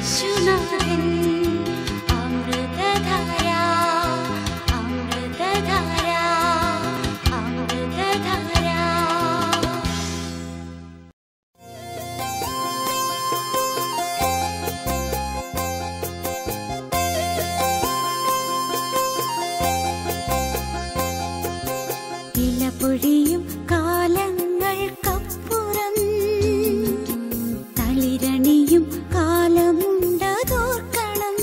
യേശുനാഥൻ അമൃതധാര അമൃതധാര അമൃതധാര ഇലപൊഴിയും കാലങ്ങൾക്കപ്പുറം തളിരണിയും കാലമുണ്ടതോർക്കണം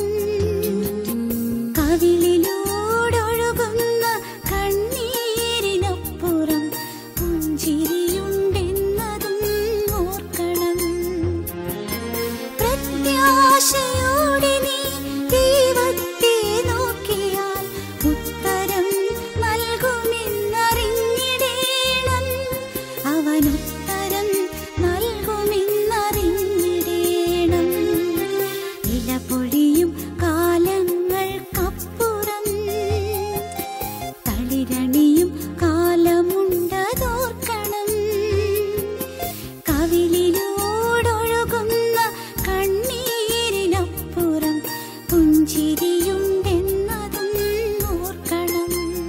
കവിളിലൂടൊഴുകുന്ന കണ്ണീരിനപ്പുറം പുഞ്ചിരിയുണ്ടെന്നതും ഓർക്കണം പ്രത്യാശയോടെ നീ ദൈവത്തെ നോക്കിയാൽ ഉത്തരം നൽകുമെന്നറിഞ്ഞിടേണം അവൻ ഉത്തരം നൽകുമെന്നറിഞ്ഞിടേണം ഇലപൊഴിയും കാലങ്ങൾക്കപ്പുറം തളിരണിയും കാലമുണ്ടതോർക്കണം കവിളിലൂടൊഴുകുന്ന കണ്ണീരിനപ്പുറം പുഞ്ചിരിയുണ്ടെന്നതും ഓർക്കണം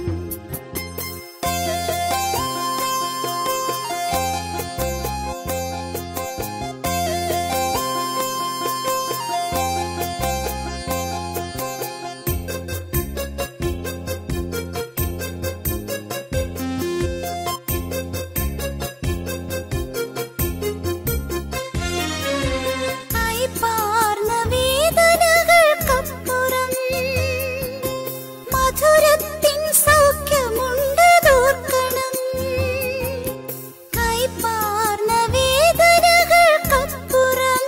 കൈപ്പാർന്ന വേദനകൾക്കപ്പുറം മധുരത്തിൻ സൗഖ്യമുണ്ട് തോർക്കണം കൈപ്പാർന്ന വേദനകൾക്കപ്പുറം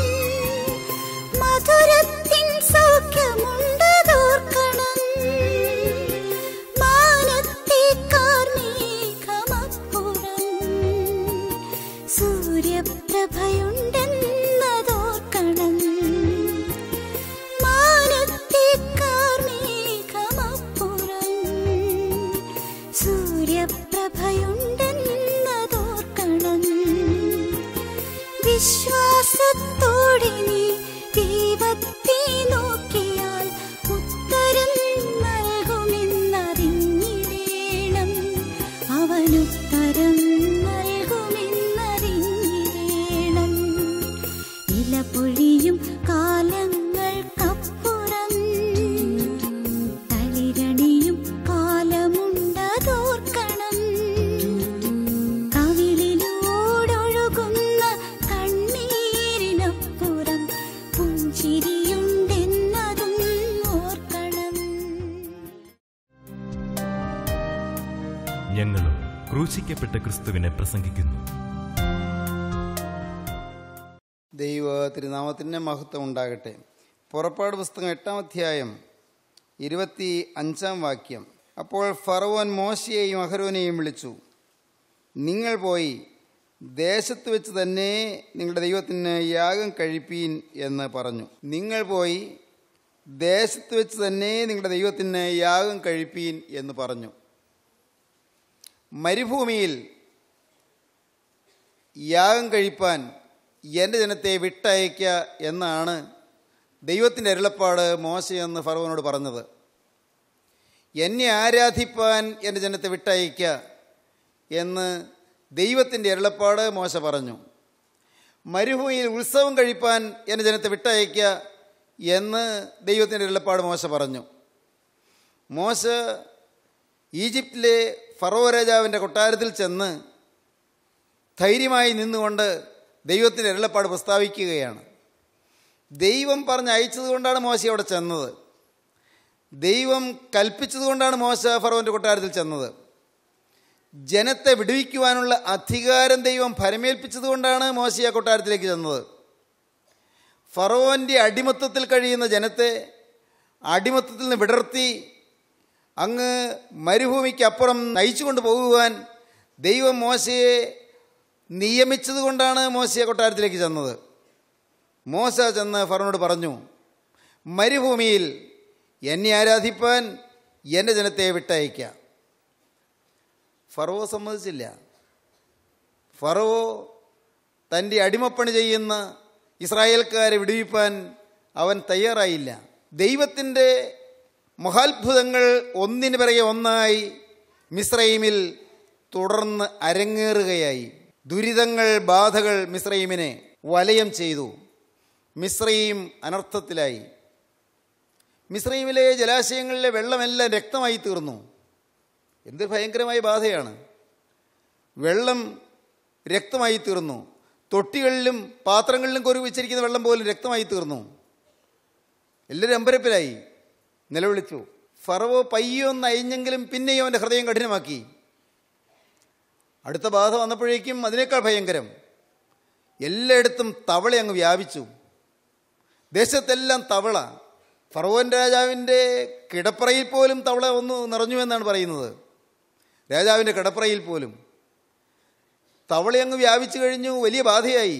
മധുരത്തിൻ സൗഖ്യമുണ്ട് തോർക്കണം മാനത്തെ കാർമേഘമപ്പുറം സൂര്യപ്രഭയുണ്ടെന്നതോർക്കണം മാനത്തെ കാർമേഘമപ്പുറം സൂര്യപ്രഭയുണ്ടെന്നതോർക്കണം വിശ്വാസത്തോടെ നീ ദൈവത്തെ നോക്കിയാൽ ഉത്തരം നൽകുമെന്നറിഞ്ഞിടേണം അവൻ ഉത്തരം നൽകുമെന്നറിഞ്ഞിടേണം ഇലപൊഴിയും കാലങ്ങൾക്കപ്പുറം തളിരണിയും കാലമുണ്ടതോർക്കണം കവിളിലൂടൊഴുകുന്ന കണ്ണീരിനപ്പുറം പുഞ്ചിരിയുണ്ടെന്നതും ഓർക്കണം ഞങ്ങളും ക്രൂശിക്കപ്പെട്ട ക്രിസ്തുവിനെ പ്രസംഗിക്കുന്നു ദൈവ തിരുനാമത്തിന് മഹത്വം ഉണ്ടാകട്ടെ പുറപ്പാട് പുസ്തകം എട്ടാം അധ്യായം ഇരുപത്തി അഞ്ചാം വാക്യം അപ്പോൾ ഫറവോൻ മോശയെയും അഹരോനെയും വിളിച്ചു നിങ്ങൾ പോയി ദേശത്ത് വെച്ച് തന്നെ നിങ്ങളുടെ ദൈവത്തിന് യാഗം കഴിപ്പീൻ എന്ന് പറഞ്ഞു നിങ്ങൾ പോയി ദേശത്ത് വെച്ച് തന്നെ നിങ്ങളുടെ ദൈവത്തിന് യാഗം കഴിപ്പീൻ എന്ന് പറഞ്ഞു മരുഭൂമിയിൽ യാഗം കഴിപ്പാൻ എൻ്റെ ജനത്തെ വിട്ടയക്കുക എന്നാണ് ദൈവത്തിൻ്റെ അരുളപ്പാട് മോശയെന്ന് ഫറവനോട് പറഞ്ഞത് എന്നെ ആരാധിപ്പാൻ എൻ്റെ ജനത്തെ വിട്ടയക്കുക എന്ന് ദൈവത്തിൻ്റെ അരുളപ്പാട് മോശ പറഞ്ഞു മരുഭൂമിയിൽ ഉത്സവം കഴിപ്പാൻ എൻ്റെ ജനത്തെ വിട്ടയക്കുക എന്ന് ദൈവത്തിൻ്റെ അരുളപ്പാട് മോശ പറഞ്ഞു മോശ ഈജിപ്തിലെ ഫറോ രാജാവിൻ്റെ കൊട്ടാരത്തിൽ ചെന്ന് ധൈര്യമായി നിന്നുകൊണ്ട് ദൈവത്തിൻ്റെ അരുളപ്പാട് പ്രസ്താവിക്കുകയാണ് ദൈവം പറഞ്ഞ് അയച്ചതുകൊണ്ടാണ് മോശ അവിടെ ചെന്നത് ദൈവം കൽപ്പിച്ചതുകൊണ്ടാണ് മോശ ഫറോൻ്റെ കൊട്ടാരത്തിൽ ചെന്നത് ജനത്തെ വിടുവിക്കുവാനുള്ള അധികാരം ദൈവം ഫരമേൽപ്പിച്ചതുകൊണ്ടാണ് മോശ ആ കൊട്ടാരത്തിലേക്ക് ചെന്നത് ഫറോൻ്റെ അടിമത്തത്തിൽ കഴിയുന്ന ജനത്തെ അടിമത്തത്തിൽ നിന്ന് വിടർത്തി അങ്ങ് മരുഭൂമിക്ക് അപ്പുറം നയിച്ചുകൊണ്ട് പോകുവാൻ ദൈവം മോശയെ നിയമിച്ചതുകൊണ്ടാണ് മോശയെ കൊട്ടാരത്തിലേക്ക് ചെന്നത് മോശ ചെന്ന് ഫറോനോട് പറഞ്ഞു മരുഭൂമിയിൽ എന്നെ ആരാധിപ്പാൻ എൻ്റെ ജനത്തെ വിട്ടയക്കാം ഫറവോ സമ്മതിച്ചില്ല ഫറവോ തൻ്റെ അടിമപ്പണി ചെയ്യുന്ന ഇസ്രായേൽക്കാരെ വിടുവിപ്പാൻ അവൻ തയ്യാറായില്ല ദൈവത്തിൻ്റെ മഹാത്ഭുതങ്ങൾ ഒന്നിനു പിറകെ ഒന്നായി മിസ്രൈമിൽ തുടർന്ന് അരങ്ങേറുകയായി ദുരിതങ്ങൾ ബാധകൾ മിസ്രൈമിനെ വലയം ചെയ്തു മിസ്രൈം അനർത്ഥത്തിലായി മിസ്രൈമിലെ ജലാശയങ്ങളിലെ വെള്ളമെല്ലാം രക്തമായി തീർന്നു എന്ത് ഭയങ്കരമായ ബാധയാണ് വെള്ളം രക്തമായി തീർന്നു തൊട്ടികളിലും പാത്രങ്ങളിലും കൊരു വെച്ചിരിക്കുന്ന വെള്ളം പോലും രക്തമായി തീർന്നു എല്ലാവരും അമ്പരപ്പിലായി നിലവിളിച്ചു ഫറവോ പയ്യൊന്ന് അയഞ്ഞെങ്കിലും പിന്നെയും അവൻ്റെ ഹൃദയം കഠിനമാക്കി അടുത്ത ബാധ വന്നപ്പോഴേക്കും അതിനേക്കാൾ ഭയങ്കരം എല്ലായിടത്തും തവള അങ്ങ് വ്യാപിച്ചു ദേശത്തെല്ലാം തവള ഫറവോൻ രാജാവിൻ്റെ കിടപ്പറയിൽ പോലും തവള ഒന്ന് നിറഞ്ഞു എന്നാണ് പറയുന്നത് രാജാവിൻ്റെ കിടപ്പറയിൽ പോലും തവള അങ്ങ് വ്യാപിച്ചു കഴിഞ്ഞു വലിയ ബാധയായി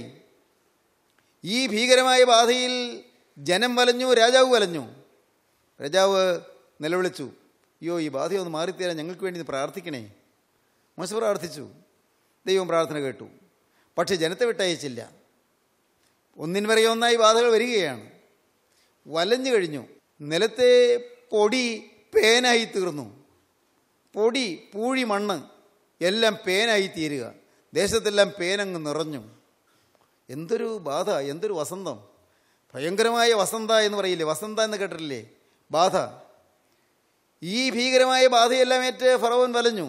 ഈ ഭീകരമായ ബാധയിൽ ജനം വലഞ്ഞു രാജാവ് വലഞ്ഞു രാജാവ് നിലവിളിച്ചു അയ്യോ ഈ ബാധയൊന്ന് മാറിത്തരാൻ ഞങ്ങൾക്ക് വേണ്ടി ഒന്ന് പ്രാർത്ഥിക്കണേ മോശ പ്രാർത്ഥിച്ചു ദൈവം പ്രാർത്ഥന കേട്ടു പക്ഷെ ജനത്തെ വിട്ടയച്ചില്ല ഒന്നിന് വരെ ഒന്നായി ബാധകൾ വരികയാണ് വലഞ്ഞു കഴിഞ്ഞു നിലത്തെ പൊടി പേനായി തീർന്നു പൊടി പൂഴി മണ്ണ് എല്ലാം പേനായി തീരുക ദേശത്തെല്ലാം പേനങ്ങ് നിറഞ്ഞു എന്തൊരു ബാധ എന്തൊരു വസന്തം ഭയങ്കരമായ വസന്ത എന്ന് പറയില്ലേ വസന്ത എന്ന് കേട്ടിട്ടില്ലേ ബാധ ഈ ഭീകരമായ ബാധയെല്ലാം ഏറ്റ് ഫറവൻ വലഞ്ഞു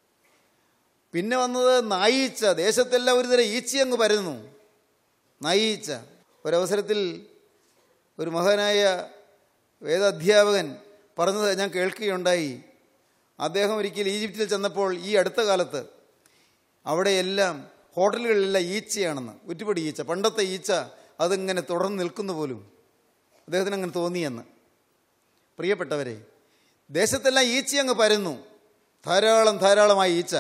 പിന്നെ വന്നത് നായീച്ച ദേശത്തെല്ലാം ഒരു തരം ഈച്ചയങ്ങ് പരന്നു നായീച്ച ഒരവസരത്തിൽ ഒരു മഹാനായ വേദാധ്യാപകൻ പറഞ്ഞത് ഞാൻ കേൾക്കുകയുണ്ടായി അദ്ദേഹം ഒരിക്കൽ ഈജിപ്തിൽ ചെന്നപ്പോൾ ഈ അടുത്ത കാലത്ത് അവിടെയെല്ലാം ഹോട്ടലുകളിലെല്ലാം ഈച്ചയാണെന്ന് ഉറ്റുപടി ഈച്ച പണ്ടത്തെ ഈച്ച അതിങ്ങനെ തുടർന്ന് നിൽക്കുന്നു പോലും അദ്ദേഹത്തിന് അങ്ങനെ തോന്നിയെന്ന് പ്രിയപ്പെട്ടവരെ ദേശത്തെല്ലാം ഈച്ച അങ്ങ് പരന്നു ധാരാളം ധാരാളമായി ഈച്ച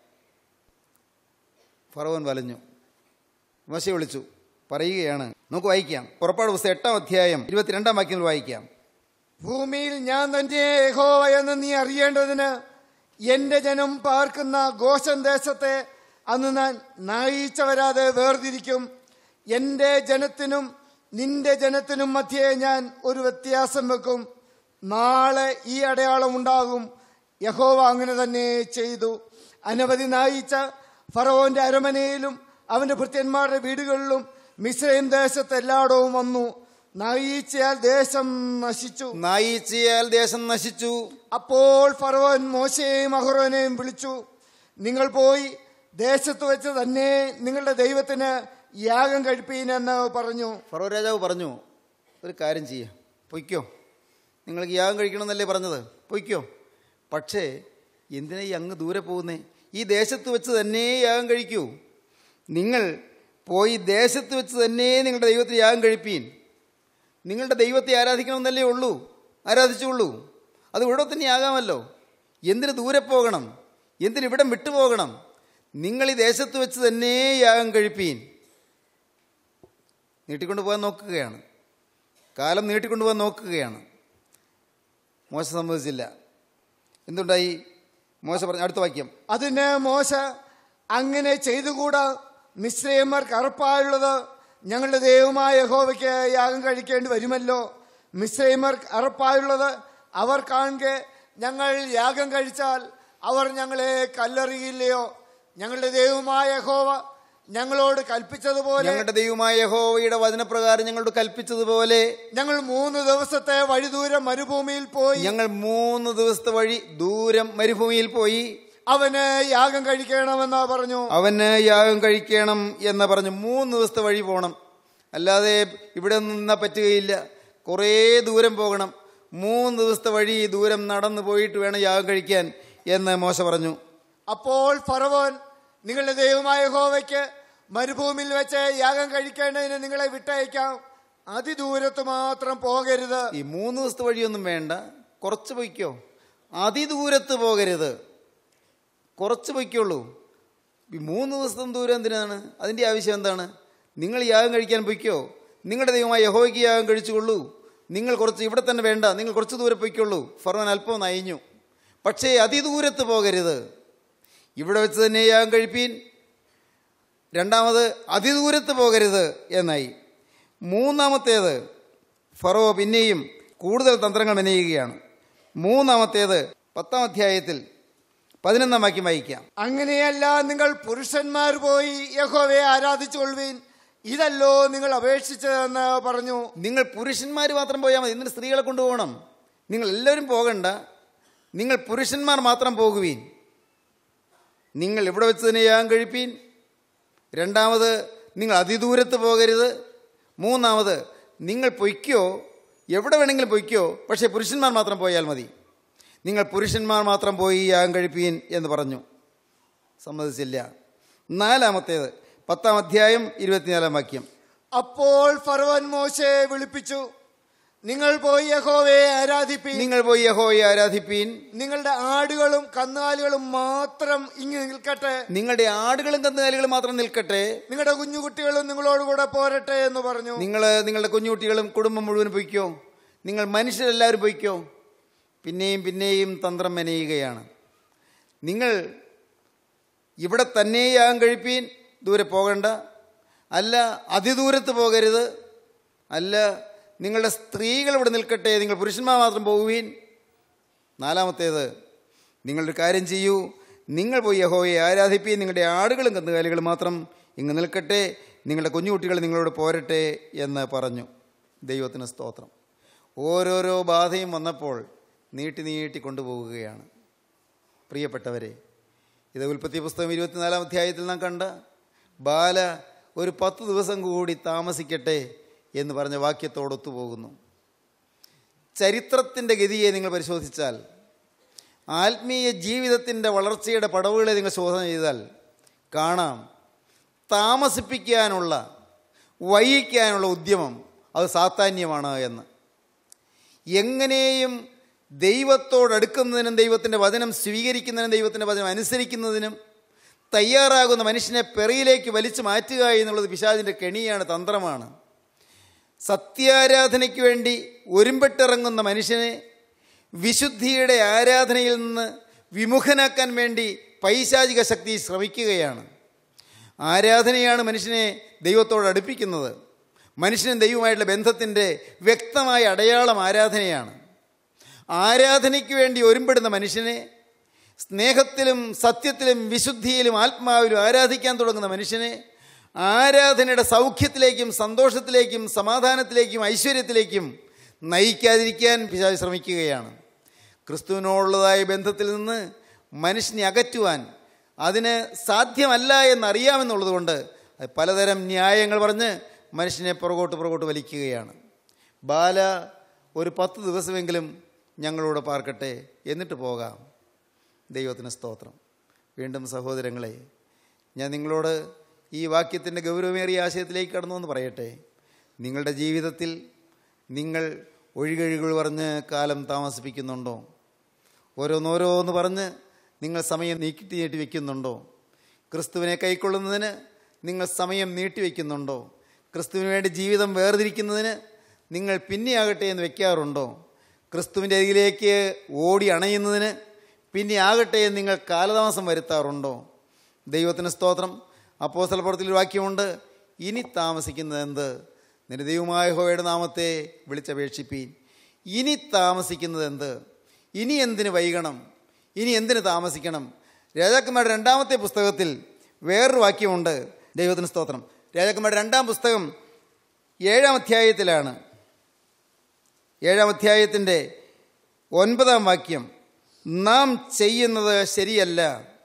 ഫറവൻ വലഞ്ഞു മോശയെ വിളിച്ചു പറയുകയാണ് നമുക്ക് വായിക്കാം പുറപ്പാട് പുസ്തകം എട്ടാം അധ്യായം ഇരുപത്തിരണ്ടാം വാക്യത്തിൽ വായിക്കാം ഭൂമിയിൽ ഞാൻ തന്നെ യഹോവ എന്ന് നീ അറിയേണ്ടതിന് എന്റെ ജനം പാർക്കുന്ന ഗോശൻ ദേശത്തെ അന്ന് ഞാൻ നായിച്ച വരാതെ വേർതിരിക്കും എന്റെ ജനത്തിനും നിന്റെ ജനത്തിനും മധ്യേ ഞാൻ ഒരു വ്യത്യാസം വെക്കും നാളെ ഈ അടയാളം ഉണ്ടാകും യഹോവ അങ്ങനെ തന്നെ ചെയ്തു അനവധി നായിച്ച ഫറവോന്റെ അരമനയിലും അവന്റെ ഭൃത്യന്മാരുടെ വീടുകളിലും മിസ്രൈം ദേശത്ത് എല്ലായിടവും വന്നു നായീച്ചയാൽ ദേശം നശിച്ചു നായീച്ചയാൽ ദേശം നശിച്ചു അപ്പോൾ ഫറവോൻ മോശയെയും അഹ്റോനെയും വിളിച്ചു നിങ്ങൾ പോയി ദേശത്ത് വെച്ച് തന്നെ നിങ്ങളുടെ ദൈവത്തിന് യാഗം കഴിപ്പീനെന്ന് പറഞ്ഞു ഫറോ രാജാവ് പറഞ്ഞു ഒരു കാര്യം ചെയ്യാം പൊയ്ക്കോ നിങ്ങൾക്ക് യാഗം കഴിക്കണമെന്നല്ലേ പറഞ്ഞത് പൊയ്ക്കോ പക്ഷേ എന്തിനാ ഈ അങ്ങ് ദൂരെ പോകുന്നേ ഈ ദേശത്ത് വെച്ച് തന്നെ യാഗം കഴിക്കൂ നിങ്ങൾ പോയി ദേശത്ത് വെച്ച് തന്നെ നിങ്ങളുടെ ദൈവത്തിന് യാഗം കഴിപ്പീൻ നിങ്ങളുടെ ദൈവത്തെ ആരാധിക്കണമെന്നല്ലേ ഉള്ളൂ ആരാധിച്ചുള്ളൂ അത് ഇവിടെ തന്നെ ആകാമല്ലോ എന്തിന് ദൂരെ പോകണം എന്തിന് ഇവിടം വിട്ടുപോകണം നിങ്ങൾ ഈ ദേശത്ത് വെച്ച് തന്നെ യാഗം കഴിപ്പീൻ നീട്ടിക്കൊണ്ടു പോകാൻ നോക്കുകയാണ് കാലം നീട്ടിക്കൊണ്ടു പോകാൻ നോക്കുകയാണ് മോശ സമ്മതിച്ചില്ല എന്തുണ്ടായി മോശ പറഞ്ഞു അടുത്ത വാക്യം അതിന് മോശ അങ്ങനെ ചെയ്തുകൂടാ മിശ്രയന്മാർ കറുപ്പായുള്ളത് ഞങ്ങളുടെ ദൈവമായ യഹോവയ്ക്ക് യാഗം കഴിക്കേണ്ടി വരുമല്ലോ മിശ്രയന്മാർ അറപ്പായുള്ളത് അവർ കാണുക ഞങ്ങൾ യാഗം കഴിച്ചാൽ അവർ ഞങ്ങളെ കല്ലെറിയില്ലയോ ഞങ്ങളുടെ ദൈവമായ യഹോവ ഞങ്ങളോട് കൽപ്പിച്ചതുപോലെ ഞങ്ങളുടെ ദൈവമായ യഹോവയുടെ വചനപ്രകാരം ഞങ്ങളോട് കൽപ്പിച്ചതുപോലെ ഞങ്ങൾ മൂന്ന് ദിവസത്തെ വഴിദൂരം മരുഭൂമിയിൽ പോയി ഞങ്ങൾ മൂന്ന് ദിവസത്തെ വഴി ദൂരം മരുഭൂമിയിൽ പോയി അവന് യാഗം കഴിക്കണമെന്ന് പറഞ്ഞു അവന് യാഗം കഴിക്കണം എന്ന് പറഞ്ഞു മൂന്ന് ദിവസത്തെ വഴി പോകണം അല്ലാതെ ഇവിടെ നിന്നാൽ പറ്റുകയില്ല കുറേ ദൂരം പോകണം മൂന്ന് ദിവസത്തെ വഴി ദൂരം നടന്നു പോയിട്ട് വേണം യാഗം കഴിക്കാൻ എന്ന് മോശ പറഞ്ഞു അപ്പോൾ ഫറവോൻ നിങ്ങളുടെ ദൈവമായ ഹോവയ്ക്ക് മരുഭൂമിയിൽ വെച്ച് യാഗം കഴിക്കേണ്ടതിന് നിങ്ങളെ വിട്ടയക്കാം അതിദൂരത്ത് മാത്രം പോകരുത് ഈ മൂന്ന് ദിവസത്തെ വഴിയൊന്നും വേണ്ട കുറച്ച് പൊയ്ക്കോ അതിദൂരത്ത് പോകരുത് കുറച്ച് പൊയ്ക്കുള്ളൂ ഈ മൂന്ന് ദിവസത്തെ ദൂരം എന്തിനാണ് അതിൻ്റെ ആവശ്യം എന്താണ് നിങ്ങൾ യാഗം കഴിക്കാൻ പൊയ്ക്കോ നിങ്ങളുടെ ദൈവമായ യഹോയ്ക്ക് യാഗം കഴിച്ചുകൊള്ളൂ നിങ്ങൾ കുറച്ച് ഇവിടെ തന്നെ വേണ്ട നിങ്ങൾ കുറച്ച് ദൂരെ പൊയ്ക്കുള്ളൂ ഫറവൻ അല്പം നയിഞ്ഞു പക്ഷേ അതിദൂരത്ത് പോകരുത് ഇവിടെ വെച്ച് തന്നെ യാഗം കഴിപ്പീൻ രണ്ടാമത് അതിദൂരത്ത് പോകരുത് എന്നായി മൂന്നാമത്തേത് ഫറോ പിന്നെയും കൂടുതൽ തന്ത്രങ്ങൾ മെനയുകയാണ് മൂന്നാമത്തേത് പത്താം അധ്യായത്തിൽ പതിനൊന്നാം വാക്യം വായിക്കാം അങ്ങനെയല്ല നിങ്ങൾ പുരുഷന്മാർ പോയി യഹോവയെ ആരാധിച്ചുകൊള്ളുവീൻ ഇതല്ലോ നിങ്ങൾ അപേക്ഷിച്ചതെന്ന് പറഞ്ഞു നിങ്ങൾ പുരുഷന്മാർ മാത്രം പോയാൽ മതി എന്നിട്ട് സ്ത്രീകളെ കൊണ്ടുപോകണം നിങ്ങൾ എല്ലാവരും പോകണ്ട നിങ്ങൾ പുരുഷന്മാർ മാത്രം പോകുവീൻ നിങ്ങൾ ഇവിടെ വെച്ച് തന്നെ യാഗം കഴിപ്പീൻ രണ്ടാമത് നിങ്ങൾ അതിദൂരത്ത് പോകരുത് മൂന്നാമത് നിങ്ങൾ പൊയ്ക്കോ എവിടെ വേണമെങ്കിലും പൊയ്ക്കോ പക്ഷേ പുരുഷന്മാർ മാത്രം പോയാൽ മതി നിങ്ങൾ പുരുഷന്മാർ മാത്രം പോയി യാഗം കഴിപ്പീൻ എന്ന് പറഞ്ഞു സമ്മതിച്ചില്ല നാലാമത്തേത് പത്താം അധ്യായം ഇരുപത്തിനാലാം വാക്യം അപ്പോൾ ഫറവൻ മോശയെ വിളിപ്പിച്ചു നിങ്ങൾ പോയി യഹോവയെ ആരാധിപ്പീൻ നിങ്ങൾ പോയി യഹോയെ ആരാധിപ്പീൻ നിങ്ങളുടെ ആടുകളും കന്നുകാലികളും മാത്രം ഇങ്ങ് നിൽക്കട്ടെ നിങ്ങളുടെ ആടുകളും കന്നുകാലികളും മാത്രം നിൽക്കട്ടെ നിങ്ങളുടെ കുഞ്ഞുകുട്ടികളും നിങ്ങളോടുകൂടെ പോരട്ടെ എന്ന് പറഞ്ഞു നിങ്ങൾ നിങ്ങളുടെ കുഞ്ഞുകുട്ടികളും കുടുംബം മുഴുവൻ പൊയ്ക്കോ നിങ്ങൾ മനുഷ്യരെല്ലാവരും പൊയ്ക്കോ പിന്നെയും പിന്നെയും തന്ത്രം മെനയുകയാണ് നിങ്ങൾ ഇവിടെ തന്നെയാകും കഴിപ്പീൻ ദൂരെ പോകണ്ട അല്ല അതിദൂരത്ത് പോകരുത് അല്ല നിങ്ങളുടെ സ്ത്രീകൾ ഇവിടെ നിൽക്കട്ടെ നിങ്ങൾ പുരുഷന്മാർ മാത്രം പോകുവീൻ നാലാമത്തേത് നിങ്ങളൊരു കാര്യം ചെയ്യൂ നിങ്ങൾ പോയി യഹോയെ ആരാധിപ്പീൻ നിങ്ങളുടെ ആടുകളും കന്നുകാലികളും മാത്രം ഇങ്ങ് നിൽക്കട്ടെ നിങ്ങളുടെ കുഞ്ഞുകുട്ടികൾ നിങ്ങളോട് പോരട്ടെ എന്ന് പറഞ്ഞു ദൈവത്തിന് സ്തോത്രം ഓരോരോ ബാധയും വന്നപ്പോൾ നീട്ടി നീട്ടി കൊണ്ടുപോവുകയാണ് പ്രിയപ്പെട്ടവരെ ഇത് ഉൽപ്പത്തി പുസ്തകം ഇരുപത്തിനാലാം അധ്യായത്തിൽ നാം കണ്ട ബാല ഒരു പത്ത് ദിവസം കൂടി താമസിക്കട്ടെ എന്ന് പറഞ്ഞ വാക്യത്തോടൊത്തു പോകുന്നു ചരിത്രത്തിൻ്റെ ഗതിയെ നിങ്ങൾ പരിശോധിച്ചാൽ ആത്മീയ ജീവിതത്തിൻ്റെ വളർച്ചയുടെ പടവുകളെ നിങ്ങൾ ശോധന ചെയ്താൽ കാണാം താമസിപ്പിക്കാനുള്ള വൈകിക്കാനുള്ള ഉദ്യമം അത് സാത്താന്യമാണ് എന്ന് എങ്ങനെയും ദൈവത്തോടടുക്കുന്നതിനും ദൈവത്തിൻ്റെ വചനം സ്വീകരിക്കുന്നതിനും ദൈവത്തിൻ്റെ വചനം അനുസരിക്കുന്നതിനും തയ്യാറാകുന്ന മനുഷ്യനെ പെറിയിലേക്ക് വലിച്ചു മാറ്റുക എന്നുള്ളത് പിശാചിൻ്റെ കെണിയാണ് തന്ത്രമാണ് സത്യാരാധനയ്ക്ക് വേണ്ടി ഒരുമ്പെട്ടിറങ്ങുന്ന മനുഷ്യനെ വിശുദ്ധിയുടെ ആരാധനയിൽ നിന്ന് വിമുഖനാക്കാൻ വേണ്ടി പൈശാചിക ശക്തി ശ്രമിക്കുകയാണ് ആരാധനയാണ് മനുഷ്യനെ ദൈവത്തോട് അടുപ്പിക്കുന്നത് മനുഷ്യനും ദൈവമായിട്ടുള്ള ബന്ധത്തിൻ്റെ വ്യക്തമായ അടയാളം ആരാധനയാണ് ആരാധനയ്ക്ക് വേണ്ടി ഒരുമ്പെടുന്ന മനുഷ്യനെ സ്നേഹത്തിലും സത്യത്തിലും വിശുദ്ധിയിലും ആത്മാവിലും ആരാധിക്കാൻ തുടങ്ങുന്ന മനുഷ്യനെ ആരാധനയുടെ സൗഖ്യത്തിലേക്കും സന്തോഷത്തിലേക്കും സമാധാനത്തിലേക്കും ഐശ്വര്യത്തിലേക്കും നയിക്കാതിരിക്കാൻ പിശാച് ശ്രമിക്കുകയാണ് ക്രിസ്തുവിനോടുള്ളതായ ബന്ധത്തിൽ നിന്ന് മനുഷ്യനെ അകറ്റുവാൻ അതിന് സാധ്യമല്ല എന്നറിയാമെന്നുള്ളത് കൊണ്ട് അത് പലതരം ന്യായങ്ങൾ പറഞ്ഞ് മനുഷ്യനെ പുറകോട്ട് പുറകോട്ട് വലിക്കുകയാണ് ബാല ഒരു പത്ത് ദിവസമെങ്കിലും ഞങ്ങളോട് പാർക്കട്ടെ എന്നിട്ട് പോകാം ദൈവത്തിന് സ്തോത്രം വീണ്ടും സഹോദരങ്ങളെ ഞാൻ നിങ്ങളോട് ഈ വാക്യത്തിൻ്റെ ഗൗരവമേറിയ ആശയത്തിലേക്ക് കടന്നു എന്ന് പറയട്ടെ നിങ്ങളുടെ ജീവിതത്തിൽ നിങ്ങൾ ഒഴികഴികൾ പറഞ്ഞ് കാലം താമസിപ്പിക്കുന്നുണ്ടോ ഓരോന്നോരോന്ന് പറഞ്ഞ് നിങ്ങൾ സമയം നീട്ടി നീട്ടി വയ്ക്കുന്നുണ്ടോ ക്രിസ്തുവിനെ കൈക്കൊള്ളുന്നതിന് നിങ്ങൾ സമയം നീട്ടി വയ്ക്കുന്നുണ്ടോ ക്രിസ്തുവിന് വേണ്ടി ജീവിതം വേർതിരിക്കുന്നതിന് നിങ്ങൾ പിന്നെയാകട്ടെ എന്ന് വെക്കാറുണ്ടോ ക്രിസ്തുവിൻ്റെ അരികിലേക്ക് ഓടി അണയുന്നതിന് പിന്നെ ആകട്ടെ എന്ന് നിങ്ങൾ കാലതാമസം വരുത്താറുണ്ടോ ദൈവത്തിന് സ്തോത്രം അപ്പോസ്തല പ്രവൃത്തിയിൽ ഒരു വാക്യമുണ്ട് ഇനി താമസിക്കുന്നത് എന്ത് നിന്റെ ദൈവമായ ഹോയുടെ നാമത്തെ വിളിച്ചപേക്ഷിപ്പീൻ ഇനി താമസിക്കുന്നത് എന്ത് ഇനി എന്തിന് വൈകണം ഇനി എന്തിന് താമസിക്കണം രാജാക്കന്മാരുടെ രണ്ടാമത്തെ പുസ്തകത്തിൽ വേറൊരു വാക്യമുണ്ട് ദൈവത്തിന് സ്തോത്രം രാജാക്കന്മാരുടെ രണ്ടാം പുസ്തകം ഏഴാം അധ്യായത്തിലാണ് ഏഴാം അധ്യായത്തിൻ്റെ ഒൻപതാം വാക്യം നാം ചെയ്യുന്നത് ശരിയല്ല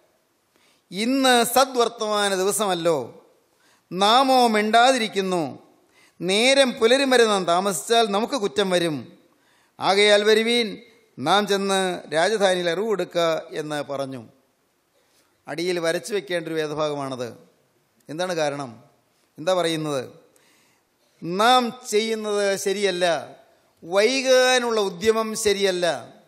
ഇന്ന് സദ്വർത്തമാന ദിവസമല്ലോ നാമോ മിണ്ടാതിരിക്കുന്നു നേരം പുലരും വരെ നാം താമസിച്ചാൽ നമുക്ക് കുറ്റം വരും ആകയാൽ വരുവീൻ നാം ചെന്ന് രാജധാനിയിൽ അറിവെടുക്കുക എന്ന് പറഞ്ഞു അടിയിൽ വരച്ചു വെക്കേണ്ട ഒരു വേദഭാഗമാണത് എന്താണ് കാരണം എന്താ പറയുന്നത് നാം ചെയ്യുന്നത് ശരിയല്ല വൈകാനുള്ള ഉദ്യമം ശരിയല്ല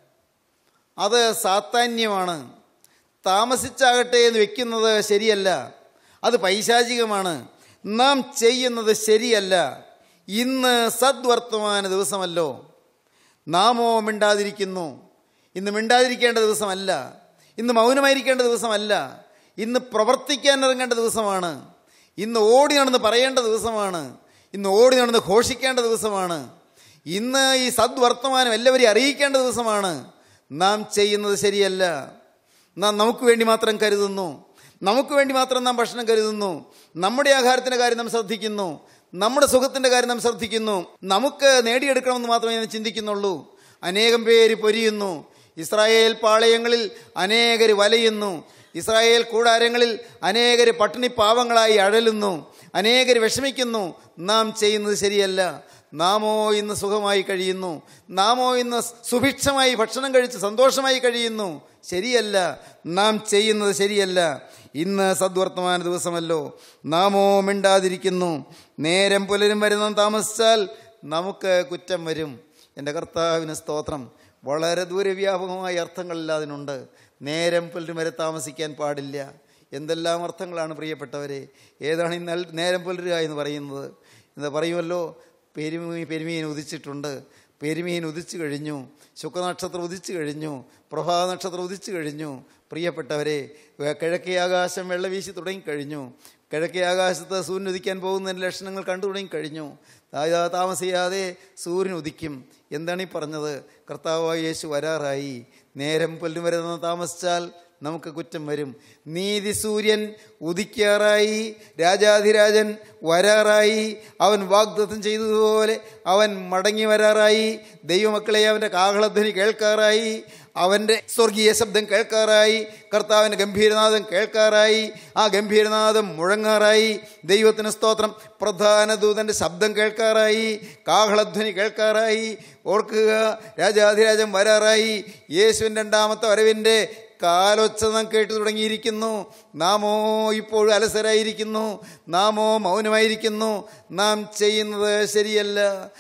അത് സാത്താന്യമാണ് താമസിച്ചാകട്ടെ എന്ന് വെക്കുന്നത് ശരിയല്ല അത് പൈശാചികമാണ് നാം ചെയ്യുന്നത് ശരിയല്ല ഇന്ന് സദ്വർത്തമാന ദിവസമല്ലോ നാമോ മിണ്ടാതിരിക്കുന്നു ഇന്ന് മിണ്ടാതിരിക്കേണ്ട ദിവസമല്ല ഇന്ന് മൗനമായിരിക്കേണ്ട ദിവസമല്ല ഇന്ന് പ്രവർത്തിക്കാൻ ഇറങ്ങേണ്ട ദിവസമാണ് ഇന്ന് ഓടി നടന്ന് പറയേണ്ട ദിവസമാണ് ഇന്ന് ഓടി നടന്ന് ഘോഷിക്കേണ്ട ദിവസമാണ് ഇന്ന് ഈ സദ്വർത്തമാനം എല്ലാവരെയും അറിയിക്കേണ്ട ദിവസമാണ് നാം ചെയ്യുന്നത് ശരിയല്ല നാം നമുക്ക് വേണ്ടി മാത്രം കരുതുന്നു നമുക്ക് വേണ്ടി മാത്രം നാം ഭക്ഷണം കരുതുന്നു നമ്മുടെ ആഹാരത്തിൻ്റെ കാര്യം നാം ശ്രദ്ധിക്കുന്നു നമ്മുടെ സുഖത്തിൻ്റെ കാര്യം നാം ശ്രദ്ധിക്കുന്നു നമുക്ക് നേടിയെടുക്കണമെന്ന് മാത്രമേ ഞാൻ ചിന്തിക്കുന്നുള്ളൂ അനേകം പേര് പൊരിയുന്നു ഇസ്രായേൽ പാളയങ്ങളിൽ അനേകർ വലയുന്നു ഇസ്രായേൽ കൂടാരങ്ങളിൽ അനേകർ പട്ടിണി പാവങ്ങളായി അഴലുന്നു അനേകർ വിഷമിക്കുന്നു നാം ചെയ്യുന്നത് ശരിയല്ല നാമോ ഇന്ന് സുഖമായി കഴിയുന്നു നാമോ ഇന്ന് സുഭിക്ഷമായി ഭക്ഷണം കഴിച്ച് സന്തോഷമായി കഴിയുന്നു ശരിയല്ല നാം ചെയ്യുന്നത് ശരിയല്ല ഇന്ന് സദ്വർത്തമാന ദിവസമല്ലോ നാമോ മിണ്ടാതിരിക്കുന്നു നേരം പുലരും വരുന്ന താമസിച്ചാൽ നമുക്ക് കുറ്റം വരും എൻ്റെ കർത്താവിന് സ്തോത്രം വളരെ ദൂരവ്യാപകമായ അർത്ഥങ്ങളിൽ അതിനുണ്ട് നേരം പുലരും വരെ താമസിക്കാൻ പാടില്ല എന്തെല്ലാം അർത്ഥങ്ങളാണ് പ്രിയപ്പെട്ടവരെ ഏതാണ് ഈ നൽ- നേരം പുലരുക എന്ന് പറയുന്നത് എന്താ പറയുമല്ലോ പെരുമീ പെരുമീൻ ഉദിച്ചിട്ടുണ്ട് പെരുമീൻ ഉദിച്ചു കഴിഞ്ഞു ശുക്രനക്ഷത്രം ഉദിച്ചു കഴിഞ്ഞു പ്രഭാത നക്ഷത്രം ഉദിച്ചു കഴിഞ്ഞു പ്രിയപ്പെട്ടവരെ വേ- കിഴക്കേ ആകാശം വെള്ളവീശി തുടങ്ങിക്കഴിഞ്ഞു കിഴക്കേ ആകാശത്ത് സൂര്യൻ ഉദിക്കാൻ പോകുന്നതിൻ്റെ ലക്ഷണങ്ങൾ കണ്ടു തുടങ്ങിക്കഴിഞ്ഞു താ- താമസിയാതെ സൂര്യൻ ഉദിക്കും എന്താണ് ഈ പറഞ്ഞത് കർത്താവായ യേശു വരാറായി നേരം പുല്ലും വരെ താമസിച്ചാൽ നമുക്ക് കുറ്റം വരും നീതി സൂര്യൻ ഉദിക്കാറായി രാജാധിരാജൻ വരാറായി അവൻ വാഗ്ദത്തം ചെയ്തതുപോലെ അവൻ മടങ്ങി വരാറായി ദൈവമക്കളെ അവൻ്റെ കാഹളധ്വനി കേൾക്കാറായി അവൻ്റെ സ്വർഗീയ ശബ്ദം കേൾക്കാറായി കർത്താവിൻ്റെ ഗംഭീരനാഥം കേൾക്കാറായി ആ ഗംഭീരനാഥം മുഴങ്ങാറായി ദൈവത്തിന് സ്തോത്രം പ്രധാന ദൂതൻ്റെ ശബ്ദം കേൾക്കാറായി കാഹളധ്വനി കേൾക്കാറായി ഓർക്കുക രാജാധിരാജൻ വരാറായി യേശുവിൻ രണ്ടാമത്തെ വരവിൻ്റെ കാലൊച്ച നാം കേട്ടു തുടങ്ങിയിരിക്കുന്നു നാമോ ഇപ്പോഴും അലസരായിരിക്കുന്നു നാമോ മൗനമായിരിക്കുന്നു നാം ചെയ്യുന്നത് ശരിയല്ല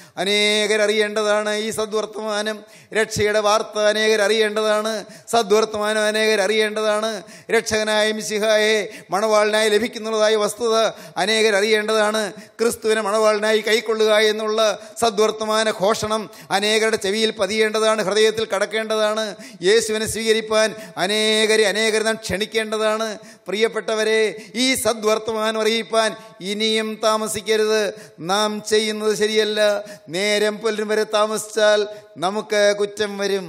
അനേകർ അറിയേണ്ടതാണ് ഈ സദ്വർത്തമാനം രക്ഷയുടെ വാർത്ത അനേകർ അറിയേണ്ടതാണ് സദ്വർത്തമാനം അനേകർ അറിയേണ്ടതാണ് രക്ഷകനായ മിശിഹായെ മണവാളിനായി ലഭിക്കുന്നുള്ളതായ വസ്തുത അനേകർ അറിയേണ്ടതാണ് ക്രിസ്തുവിനെ മണവാളിനായി കൈക്കൊള്ളുക എന്നുള്ള സദ്വർത്തമാന ഘോഷണം അനേകരുടെ ചെവിയിൽ പതിയേണ്ടതാണ് ഹൃദയത്തിൽ കടക്കേണ്ടതാണ് യേശുവിനെ സ്വീകരിപ്പാൻ അനേകരെ അനേകരെ നാം ക്ഷണിക്കേണ്ടതാണ് പ്രിയപ്പെട്ടവരെ ഈ സദ്വർത്തമാനം അറിയിപ്പാൻ ഇനിയും താമസിക്കരുത് നാം ചെയ്യുന്നത് ശരിയല്ല നേരം പുലരും വരെ താമസിച്ചാൽ നമുക്ക് കുറ്റം വരും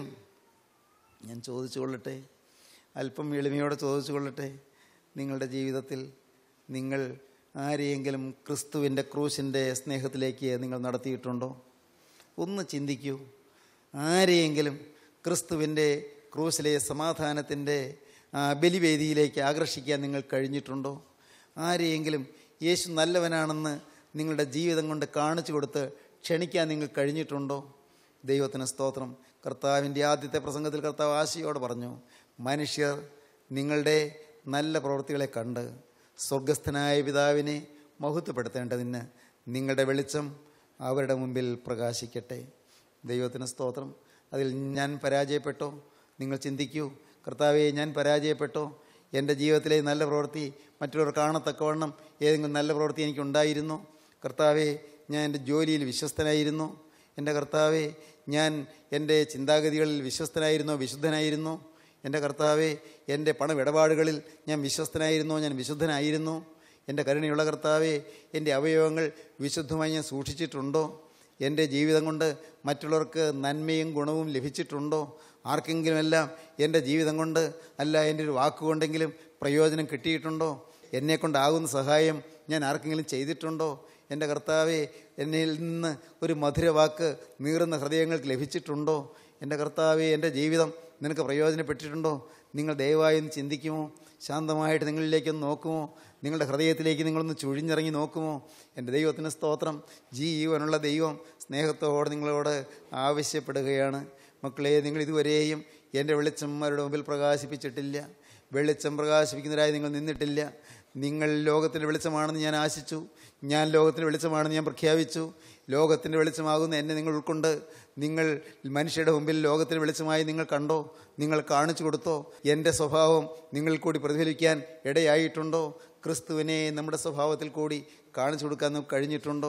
ഞാൻ ചോദിച്ചു കൊള്ളട്ടെ അല്പം എളിമയോടെ ചോദിച്ചു കൊള്ളട്ടെ നിങ്ങളുടെ ജീവിതത്തിൽ നിങ്ങൾ ആരെയെങ്കിലും ക്രിസ്തുവിൻ്റെ ക്രൂശിൻ്റെ സ്നേഹത്തിലേക്ക് നിങ്ങൾ നടത്തിയിട്ടുണ്ടോ ഒന്ന് ചിന്തിക്കൂ ആരെയെങ്കിലും ക്രിസ്തുവിൻ്റെ ക്രൂശിലെ സമാധാനത്തിൻ്റെ ആ, ബലിവേദിയിലേക്ക് ആകർഷിക്കാൻ നിങ്ങൾ കഴിഞ്ഞിട്ടുണ്ടോ ആരെയെങ്കിലും യേശു നല്ലവനാണെന്ന് നിങ്ങളുടെ ജീവിതം കൊണ്ട് കാണിച്ചു കൊടുത്ത് ക്ഷണിക്കാൻ നിങ്ങൾ കഴിഞ്ഞിട്ടുണ്ടോ ദൈവത്തിന് സ്തോത്രം കർത്താവിൻ്റെ ആദ്യത്തെ പ്രസംഗത്തിൽ കർത്താവ് ആശയോട് പറഞ്ഞു മനുഷ്യർ നിങ്ങളുടെ നല്ല പ്രവൃത്തികളെ കണ്ട് സ്വർഗസ്ഥനായ പിതാവിനെ മഹത്വപ്പെടുത്തേണ്ടതിന് നിങ്ങളുടെ വെളിച്ചം അവരുടെ മുമ്പിൽ പ്രകാശിക്കട്ടെ ദൈവത്തിന് സ്തോത്രം അതിൽ ഞാൻ പരാജയപ്പെട്ടോ നിങ്ങൾ ചിന്തിക്കൂ കർത്താവെ ഞാൻ പരാജയപ്പെട്ടോ എൻ്റെ ജീവിതത്തിലെ നല്ല പ്രവൃത്തി മറ്റുള്ളവർ കാണത്തക്കവണ്ണം ഏതെങ്കിലും നല്ല പ്രവൃത്തി എനിക്കുണ്ടായിരുന്നു കർത്താവെ ഞാൻ എൻ്റെ ജോലിയിൽ വിശ്വസ്തനായിരുന്നു എൻ്റെ കർത്താവെ ഞാൻ എൻ്റെ ചിന്താഗതികളിൽ വിശ്വസ്തനായിരുന്നോ വിശുദ്ധനായിരുന്നു എൻ്റെ കർത്താവെ എൻ്റെ പണമിടപാടുകളിൽ ഞാൻ വിശ്വസ്തനായിരുന്നോ ഞാൻ വിശുദ്ധനായിരുന്നു എൻ്റെ കരുണയുള്ള കർത്താവെ എൻ്റെ അവയവങ്ങൾ വിശുദ്ധമായി ഞാൻ സൂക്ഷിച്ചിട്ടുണ്ടോ എൻ്റെ ജീവിതം കൊണ്ട് മറ്റുള്ളവർക്ക് നന്മയും ഗുണവും ലഭിച്ചിട്ടുണ്ടോ ആർക്കെങ്കിലുമെല്ലാം എൻ്റെ ജീവിതം കൊണ്ട് അല്ല എൻ്റെ ഒരു വാക്കുകൊണ്ടെങ്കിലും പ്രയോജനം കിട്ടിയിട്ടുണ്ടോ എന്നെക്കൊണ്ടാകുന്ന സഹായം ഞാൻ ആർക്കെങ്കിലും ചെയ്തിട്ടുണ്ടോ എൻ്റെ കർത്താവെ എന്നിൽ നിന്ന് ഒരു മധുരവാക്ക് നീറുന്ന ഹൃദയങ്ങൾക്ക് ലഭിച്ചിട്ടുണ്ടോ എൻ്റെ കർത്താവെ എൻ്റെ ജീവിതം നിനക്ക് പ്രയോജനപ്പെട്ടിട്ടുണ്ടോ നിങ്ങൾ ദയവായി ഒന്ന് ചിന്തിക്കുമോ ശാന്തമായിട്ട് നിങ്ങളിലേക്കൊന്ന് നോക്കുമോ നിങ്ങളുടെ ഹൃദയത്തിലേക്ക് നിങ്ങളൊന്ന് ചുഴിഞ്ഞിറങ്ങി നോക്കുമോ എൻ്റെ ദൈവത്തിന് സ്തോത്രം ജീവനുള്ള ദൈവം സ്നേഹത്തോടെ നിങ്ങളോട് ആവശ്യപ്പെടുകയാണ് മക്കളെ നിങ്ങൾ ഇതുവരെയും എൻ്റെ വെളിച്ചം അവരുടെ മുമ്പിൽ പ്രകാശിപ്പിച്ചിട്ടില്ല വെളിച്ചം പ്രകാശിപ്പിക്കുന്നവരായി നിങ്ങൾ നിന്നിട്ടില്ല നിങ്ങൾ ലോകത്തിൻ്റെ വെളിച്ചമാണെന്ന് ഞാൻ ആശിച്ചു ഞാൻ ലോകത്തിൻ്റെ വെളിച്ചമാണെന്ന് ഞാൻ പ്രഖ്യാപിച്ചു ലോകത്തിൻ്റെ വെളിച്ചമാകുന്ന എന്നെ നിങ്ങൾ ഉൾക്കൊണ്ട് നിങ്ങൾ മനുഷ്യരുടെ മുമ്പിൽ ലോകത്തിന് വെളിച്ചമായി നിങ്ങൾ കണ്ടോ നിങ്ങൾ കാണിച്ചു കൊടുത്തോ എൻ്റെ സ്വഭാവം നിങ്ങൾ കൂടി പ്രതിഫലിക്കാൻ ഇടയായിട്ടുണ്ടോ ക്രിസ്തുവിനെ നമ്മുടെ സ്വഭാവത്തിൽ കൂടി കാണിച്ചു കൊടുക്കാൻ നമുക്ക് കഴിഞ്ഞിട്ടുണ്ടോ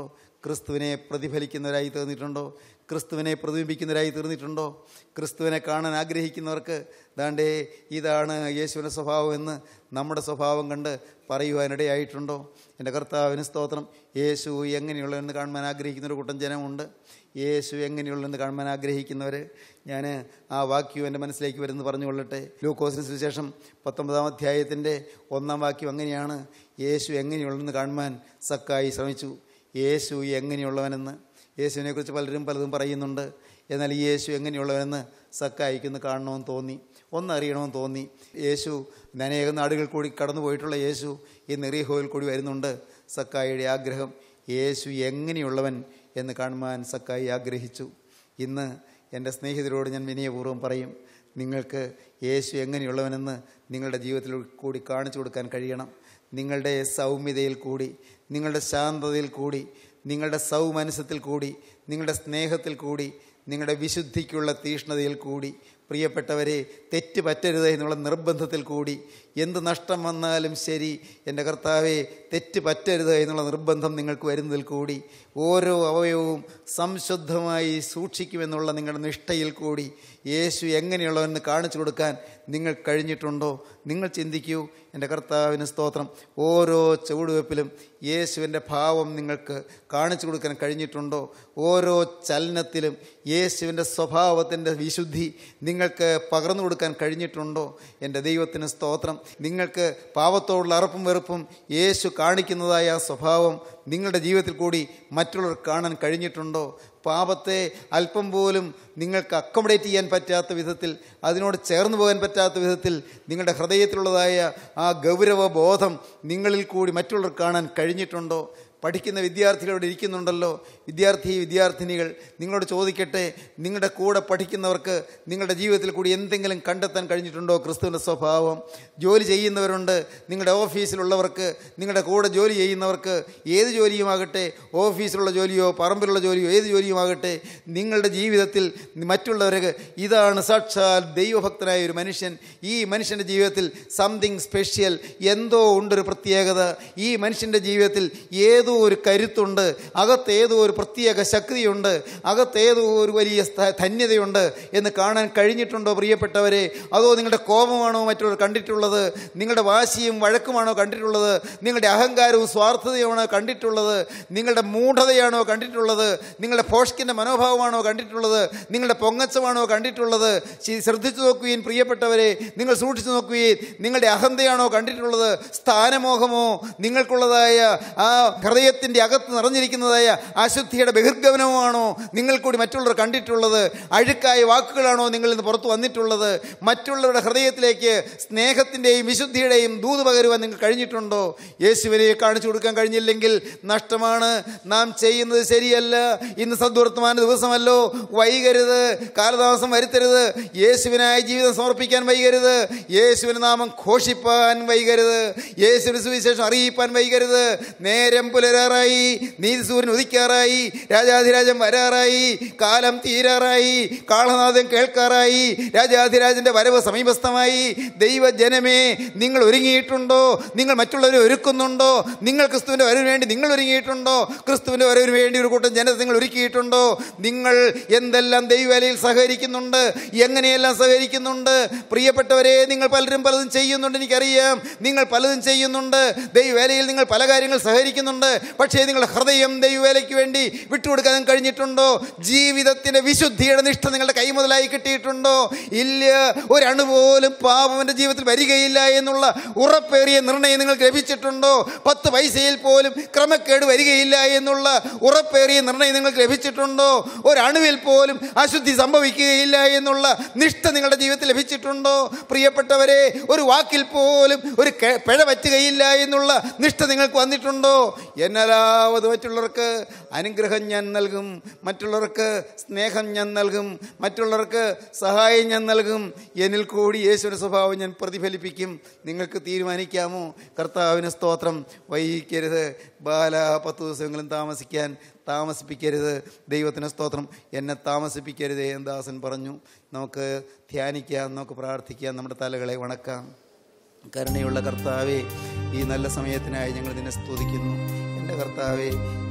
ക്രിസ്തുവിനെ പ്രതിഫലിക്കുന്നവരായി തീർന്നിട്ടുണ്ടോ ക്രിസ്തുവിനെ പ്രതിബിംബിക്കുന്നവരായി തീർന്നിട്ടുണ്ടോ ക്രിസ്തുവിനെ കാണാൻ ആഗ്രഹിക്കുന്നവർക്ക് ദാണ്ടേ ഇതാണ് യേശുവിൻ്റെ സ്വഭാവം എന്ന് നമ്മുടെ സ്വഭാവം കണ്ട് പറയുവാനിടയായിട്ടുണ്ടോ എൻ്റെ കർത്താവിന് സ്തോത്രം യേശു എങ്ങനെയുള്ളതെന്ന് കാണുവാൻ ആഗ്രഹിക്കുന്ന ഒരു കൂട്ടം ജനമുണ്ട് യേശു എങ്ങനെയുള്ളതെന്ന് കാണുവാൻ ആഗ്രഹിക്കുന്നവർ ഞാൻ ആ വാക്യം എൻ്റെ മനസ്സിലേക്ക് വരുന്നത് പറഞ്ഞുകൊള്ളട്ടെ ലൂക്കോസിന് സുവിശേഷം പത്തൊമ്പതാം അധ്യായത്തിൻ്റെ ഒന്നാം വാക്യം അങ്ങനെയാണ് യേശു എങ്ങനെയുള്ളതെന്ന് കാണുവാൻ സക്കായി ശ്രമിച്ചു യേശു എങ്ങനെയുള്ളവനെന്ന് യേശുവിനെക്കുറിച്ച് പലരും പലതും പറയുന്നുണ്ട് എന്നാൽ ഈ യേശു എങ്ങനെയുള്ളവനെന്ന് സക്കായിക്കൊന്ന് കാണണമെന്ന് തോന്നി ഒന്നറിയണമെന്ന് തോന്നി യേശു അനേകം നാടുകൾ കൂടി കടന്നു പോയിട്ടുള്ള യേശു ഈ നെറിയഹോയിൽ കൂടി വരുന്നുണ്ട് സക്കായിയുടെ ആഗ്രഹം യേശു എങ്ങനെയുള്ളവൻ എന്ന് കാണുവാൻ സക്കായി ആഗ്രഹിച്ചു ഇന്ന് എൻ്റെ സ്നേഹിതരോട് ഞാൻ വിനയപൂർവ്വം പറയും നിങ്ങൾക്ക് യേശു എങ്ങനെയുള്ളവനെന്ന് നിങ്ങളുടെ ജീവിതത്തിൽ കൂടി കാണിച്ചു കൊടുക്കാൻ കഴിയണം നിങ്ങളുടെ സൗമ്യതയിൽ കൂടി നിങ്ങളുടെ ശാന്തതയിൽ കൂടി നിങ്ങളുടെ സൗമനസ്സത്തിൽ കൂടി നിങ്ങളുടെ സ്നേഹത്തിൽ കൂടി നിങ്ങളുടെ വിശുദ്ധിക്കുള്ള തീഷ്ണതയിൽ കൂടി പ്രിയപ്പെട്ടവരെ തെറ്റ് പറ്റരുത് എന്നുള്ള നിർബന്ധത്തിൽ കൂടി എന്ത് നഷ്ടം വന്നാലും ശരി എൻ്റെ കർത്താവെ തെറ്റ് പറ്റരുത് എന്നുള്ള നിർബന്ധം നിങ്ങൾക്ക് വരുന്നതിൽ കൂടി ഓരോ അവയവവും സംശുദ്ധമായി സൂക്ഷിക്കുമെന്നുള്ള നിങ്ങളുടെ നിഷ്ഠയിൽ കൂടി യേശു എങ്ങനെയുള്ളവെന്ന് കാണിച്ചു കൊടുക്കാൻ നിങ്ങൾ കഴിഞ്ഞിട്ടുണ്ടോ നിങ്ങൾ ചിന്തിക്കൂ എൻ്റെ കർത്താവിന് സ്തോത്രം ഓരോ ചുവടുവെപ്പിലും യേശുവിൻ്റെ ഭാവം നിങ്ങൾക്ക് കാണിച്ചു കൊടുക്കാൻ കഴിഞ്ഞിട്ടുണ്ടോ ഓരോ ചലനത്തിലും യേശുവിൻ്റെ സ്വഭാവത്തിൻ്റെ വിശുദ്ധി നിങ്ങൾക്ക് പകർന്നു കൊടുക്കാൻ കഴിഞ്ഞിട്ടുണ്ടോ എൻ്റെ ദൈവത്തിന് സ്തോത്രം നിങ്ങൾക്ക് പാവത്തോടുള്ള അറപ്പും വെറുപ്പും യേശു കാണിക്കുന്നതായ ആ സ്വഭാവം നിങ്ങളുടെ ജീവിതത്തിൽ കൂടി മറ്റുള്ളവർ കാണാൻ കഴിഞ്ഞിട്ടുണ്ടോ പാപത്തെ അല്പം പോലും നിങ്ങൾക്ക് അക്കോമഡേറ്റ് ചെയ്യാൻ പറ്റാത്ത വിധത്തിൽ അതിനോട് ചേർന്ന് പോകാൻ പറ്റാത്ത വിധത്തിൽ നിങ്ങളുടെ ഹൃദയത്തിലുള്ളതായ ആ ഗൗരവ ബോധം നിങ്ങളിൽ കൂടി മറ്റുള്ളവർ കാണാൻ കഴിഞ്ഞിട്ടുണ്ടോ പഠിക്കുന്ന വിദ്യാർത്ഥികളോട് ഇരിക്കുന്നുണ്ടല്ലോ വിദ്യാർത്ഥി വിദ്യാർത്ഥിനികൾ നിങ്ങളോട് ചോദിക്കട്ടെ നിങ്ങളുടെ കൂടെ പഠിക്കുന്നവർക്ക് നിങ്ങളുടെ ജീവിതത്തിൽ കൂടി എന്തെങ്കിലും കണ്ടെത്താൻ കഴിഞ്ഞിട്ടുണ്ടോ ക്രിസ്തുവിൻ്റെ സ്വഭാവം ജോലി ചെയ്യുന്നവരുണ്ട് നിങ്ങളുടെ ഓഫീസിലുള്ളവർക്ക് നിങ്ങളുടെ കൂടെ ജോലി ചെയ്യുന്നവർക്ക് ഏത് ജോലിയുമാകട്ടെ ഓഫീസിലുള്ള ജോലിയോ പറമ്പിലുള്ള ജോലിയോ ഏത് ജോലിയുമാകട്ടെ നിങ്ങളുടെ ജീവിതത്തിൽ മറ്റുള്ളവർക്ക് ഇതാണ് സാക്ഷാൽ ദൈവഭക്തനായ ഒരു മനുഷ്യൻ ഈ മനുഷ്യൻ്റെ ജീവിതത്തിൽ സംതിങ് സ്പെഷ്യൽ എന്തോ ഉണ്ടൊരു പ്രത്യേകത ഈ മനുഷ്യൻ്റെ ജീവിതത്തിൽ ഏതോ ഒരു കരുത്തുണ്ട് അകത്ത് ഏതോ ഒരു പ്രത്യേക ശക്തിയുണ്ട് അകത്ത് ഏതോ ഒരു വലിയ സ്ഥ- ധന്യതയുണ്ട് എന്ന് കാണാൻ കഴിഞ്ഞിട്ടുണ്ടോ പ്രിയപ്പെട്ടവരെ അതോ നിങ്ങളുടെ കോപമാണോ മറ്റുള്ളവർ കണ്ടിട്ടുള്ളത് നിങ്ങളുടെ വാശിയും വഴക്കുമാണോ കണ്ടിട്ടുള്ളത് നിങ്ങളുടെ അഹങ്കാരവും സ്വാർത്ഥതയുമാണോ കണ്ടിട്ടുള്ളത് നിങ്ങളുടെ മൂഢതയാണോ കണ്ടിട്ടുള്ളത് നിങ്ങളുടെ ഫോഷ്കിൻ്റെ മനോഭാവമാണോ കണ്ടിട്ടുള്ളത് നിങ്ങളുടെ പൊങ്ങച്ചമാണോ കണ്ടിട്ടുള്ളത് ശി- ശ്രദ്ധിച്ചു നോക്കുകയും പ്രിയപ്പെട്ടവരെ നിങ്ങൾ സൂക്ഷിച്ചു നോക്കുകയും നിങ്ങളുടെ അഹന്തയാണോ കണ്ടിട്ടുള്ളത് സ്ഥാനമോഹമോ നിങ്ങൾക്കുള്ളതായ ആ ഹൃദയത്തിൻ്റെ അകത്ത് നിറഞ്ഞിരിക്കുന്നതായ അശുദ്ധിയുടെ ബഹിർഗമനമാണോ നിങ്ങൾ കൂടി മറ്റുള്ളവർ കണ്ടിട്ടുള്ളത് അഴുക്കായ വാക്കുകളാണോ നിങ്ങളിൽ നിന്ന് പുറത്തു വന്നിട്ടുള്ളത് മറ്റുള്ളവരുടെ ഹൃദയത്തിലേക്ക് സ്നേഹത്തിൻ്റെയും വിശുദ്ധിയുടെയും ദൂത് പകരുവാൻ നിങ്ങൾ കഴിഞ്ഞിട്ടുണ്ടോ യേശുവിനെ കാണിച്ചു കൊടുക്കാൻ കഴിഞ്ഞില്ലെങ്കിൽ നഷ്ടമാണ് നാം ചെയ്യുന്നത് ശരിയല്ല ഇന്ന് സദ്വർത്തമാന ദിവസമല്ലോ വൈകരുത് കാലതാമസം വരുത്തരുത് യേശുവിനായി ജീവിതം സമർപ്പിക്കാൻ വൈകരുത് യേശുവിന് നാമം ഘോഷിപ്പാൻ വൈകരുത് യേശുവിന് സുവിശേഷം അറിയിപ്പാൻ വൈകരുത് നേരം പുലരാറായി നീതിസൂര്യൻ ഉദിക്കാറായി രാജാധിരാജൻ വരാറായി കാലം തീരാറായി കാളനാഥൻ കേൾക്കാറായി രാജാധിരാജന്റെ വരവ് സമീപസ്ഥമായി ദൈവജനമേ നിങ്ങൾ ഒരുങ്ങിയിട്ടുണ്ടോ നിങ്ങൾ മറ്റുള്ളവരെ ഒരുക്കുന്നുണ്ടോ നിങ്ങൾ ക്രിസ്തുവിന്റെ വരവിന് വേണ്ടി നിങ്ങൾ ഒരുങ്ങിയിട്ടുണ്ടോ ക്രിസ്തുവിന്റെ വരവിന് വേണ്ടി ഒരു കൂട്ടം ജനത നിങ്ങൾ ഒരുക്കിയിട്ടുണ്ടോ നിങ്ങൾ എന്തെല്ലാം ദൈവവേലയിൽ സഹകരിക്കുന്നുണ്ട് എങ്ങനെയെല്ലാം സഹകരിക്കുന്നുണ്ട് പ്രിയപ്പെട്ടവരെ നിങ്ങൾ പലരും പലതും ചെയ്യുന്നുണ്ട് എനിക്കറിയാം നിങ്ങൾ പലതും ചെയ്യുന്നുണ്ട് ദൈവവേലയിൽ നിങ്ങൾ പല കാര്യങ്ങൾ സഹകരിക്കുന്നുണ്ട് പക്ഷേ നിങ്ങളുടെ ഹൃദയം ദൈവവേലയ്ക്ക് വേണ്ടി വിട്ടുകൊടുക്കാൻ കഴിഞ്ഞിട്ടുണ്ടോ ജീവിതത്തിന്റെ വിശുദ്ധിയുടെ നിഷ്ഠ നിങ്ങളുടെ കൈ മുതലായി കിട്ടിയിട്ടുണ്ടോ ഇല്ല ഒരണു പോലും പാപം എൻ്റെ ജീവിതത്തിൽ വരികയില്ല എന്നുള്ള ഉറപ്പേറിയ നിർണയം നിങ്ങൾക്ക് ലഭിച്ചിട്ടുണ്ടോ പത്ത് പൈസയിൽ പോലും ക്രമക്കേട് വരികയില്ല എന്നുള്ള ഉറപ്പേറിയ നിർണയം നിങ്ങൾക്ക് ലഭിച്ചിട്ടുണ്ടോ ഒരണുവിൽ പോലും അശുദ്ധി സംഭവിക്കുകയില്ല എന്നുള്ള നിഷ്ഠ നിങ്ങളുടെ ജീവിതത്തിൽ ലഭിച്ചിട്ടുണ്ടോ പ്രിയപ്പെട്ടവരെ ഒരു വാക്കിൽ പോലും ഒരു കെ- പിഴ പറ്റുകയില്ല എന്നുള്ള നിഷ്ഠ നിങ്ങൾക്ക് വന്നിട്ടുണ്ടോ എന്നാലാവത് മറ്റുള്ളവർക്ക് അനുഗ്രഹം ഞാൻ നൽകും മറ്റുള്ളവർക്ക് സ്നേഹം ഞാൻ നൽകും മറ്റുള്ളവർക്ക് സഹായം ഞാൻ നൽകും എന്നിൽ കൂടി യേശുവിൻ്റെ സ്വഭാവം ഞാൻ പ്രതിഫലിപ്പിക്കും നിങ്ങൾക്ക് തീരുമാനിക്കാമോ കർത്താവിന് സ്തോത്രം വൈകിക്കരുത് ബാല പത്ത് ദിവസമെങ്കിലും താമസിക്കാൻ താമസിപ്പിക്കരുത് ദൈവത്തിന് സ്തോത്രം എന്നെ താമസിപ്പിക്കരുതേ എന്ന് ദാസൻ പറഞ്ഞു നമുക്ക് ധ്യാനിക്കാം നമുക്ക് പ്രാർത്ഥിക്കാം നമ്മുടെ തലകളെ വണക്കാം കരുണയുള്ള കർത്താവെ ഈ നല്ല സമയത്തിനായി ഞങ്ങൾ നിന്നെ സ്തുതിക്കുന്നു എൻ്റെ കർത്താവെ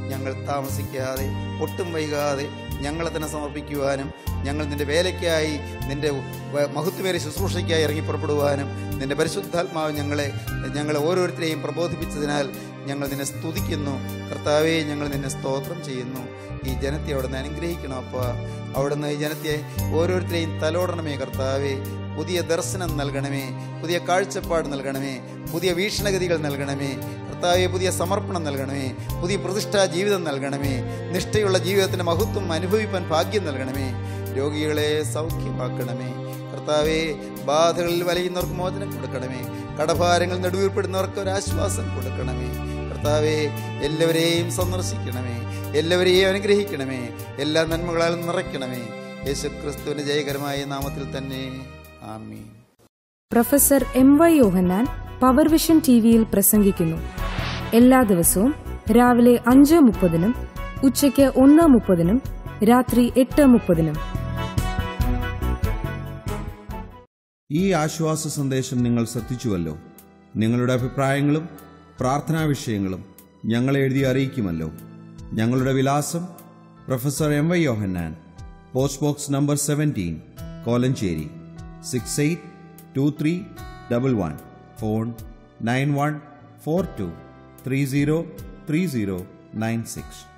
ഞങ്ങൾ താമസിക്കാതെ ഒട്ടും വൈകാതെ ഞങ്ങളെ തന്നെ സമർപ്പിക്കുവാനും ഞങ്ങൾ നിന്റെ വേലയ്ക്കായി നിന്റെ വ- മഹത്വമേറെ ശുശ്രൂഷയ്ക്കായി ഇറങ്ങി പുറപ്പെടുവാനും നിന്റെ പരിശുദ്ധാത്മാവ് ഞങ്ങളെ ഞങ്ങളെ ഓരോരുത്തരെയും പ്രബോധിപ്പിച്ചതിനാൽ ഞങ്ങൾ നിന്നെ സ്തുതിക്കുന്നു കർത്താവെ ഞങ്ങൾ നിന്നെ സ്തോത്രം ചെയ്യുന്നു ഈ ജനത്തെ അവിടുന്ന് അനുഗ്രഹിക്കണം അപ്പ അവിടുന്ന് ഈ ജനത്തെ ഓരോരുത്തരെയും തലോടണമേ കർത്താവെ പുതിയ ദർശനം നൽകണമേ പുതിയ കാഴ്ചപ്പാട് നൽകണമേ പുതിയ വീക്ഷണഗതികൾ നൽകണമേ കർത്താവെ പുതിയ സമർപ്പണം നൽകണമേ പുതിയ പ്രതിഷ്ഠാ ജീവിതം നൽകണമേ നിഷ്ഠയുള്ള ജീവിതത്തിന്റെ മഹത്വം അനുഭവിപ്പാൻ ഭാഗ്യം നൽകണമേ രോഗികളെ സൗഖ്യമാക്കണമേ കർത്താവെ ബാധകളിൽ വലയുന്നവർക്ക് മോചനം കൊടുക്കണമേ കടഭാരങ്ങൾ നെടുവീർപ്പെടുന്നവർക്ക് ഒരു ആശ്വാസം കൊടുക്കണമേ കർത്താവെ എല്ലാവരെയും സന്ദർശിക്കണമേ എല്ലാവരെയും അനുഗ്രഹിക്കണമേ എല്ലാ നന്മകളാൽ നിറയ്ക്കണമേ യേശു ക്രിസ്തുവിന്റെ ജയകരമായ നാമത്തിൽ തന്നെ ആമീൻ professor M Y Yohannan power vision T വിയിൽ പ്രസംഗിക്കുന്നു എല്ലാ ദിവസവും രാവിലെ അഞ്ച് മുപ്പതിനും ഉച്ചയ്ക്ക് ഒന്ന് മുപ്പതിനും രാത്രി എട്ട് മുപ്പതിനും ഈ ആശ്വാസ സന്ദേശം നിങ്ങൾ ശ്രദ്ധിച്ചുവല്ലോ നിങ്ങളുടെ അഭിപ്രായങ്ങളും പ്രാർത്ഥനാ വിഷയങ്ങളും ഞങ്ങളെ എഴുതി അറിയിക്കുമല്ലോ ഞങ്ങളുടെ വിലാസം professor M Y Yohannan post box number seventeen Kolenchery six eight two three double one phone nine one four two three zero three zero nine six